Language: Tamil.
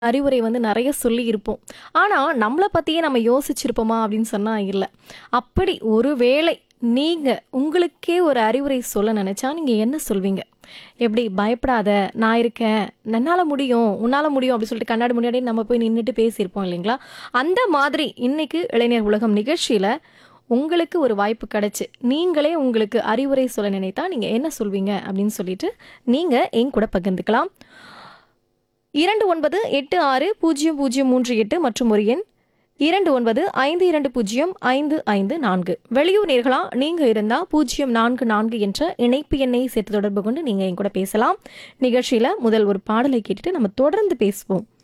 அறிவுரை வந்து நிறைய சொல்லியிருப்போம். ஆனா, நம்மள பத்தியே நம்ம யோசிச்சிருப்போமா அப்படின்னு சொன்னா இல்ல. அப்படி ஒரு வேளை நீங்க உங்களுக்கே ஒரு அறிவுரை சொல்ல நெனச்சா, நீங்க என்ன சொல்வீங்க? எப்படி பயப்படாத, நான் இருக்கேன், என்னால முடியும், உன்னால முடியும் அப்படி சொல்லிட்டு கண்ணாடி முன்னாடி நம்ம போய் நின்னுட்டு பேசியிருப்போம் இல்லைங்களா? அந்த மாதிரி இன்னைக்கு இளைஞர் உலகம் நிகழ்ச்சியில உங்களுக்கு ஒரு வாய்ப்பு கிடைச்சு, நீங்களே உங்களுக்கு அறிவுரை சொல்ல நினைத்தா நீங்க என்ன சொல்வீங்க? அப்படின்னு சொல்லிட்டு நீங்க என் கூட பகிர்ந்துக்கலாம். 29860038 மற்றும் ஒரு எண் 2952055554 வெளியூர் நேர்களா நீங்க இருந்தா 044 என்ற இணைப்பு எண்ணை சேர்த்து தொடர்பு கொண்டு நீங்க என் கூட பேசலாம். நிகழ்ச்சியில முதல் ஒரு பாடலை கேட்டுட்டு நம்ம தொடர்ந்து பேசுவோம்.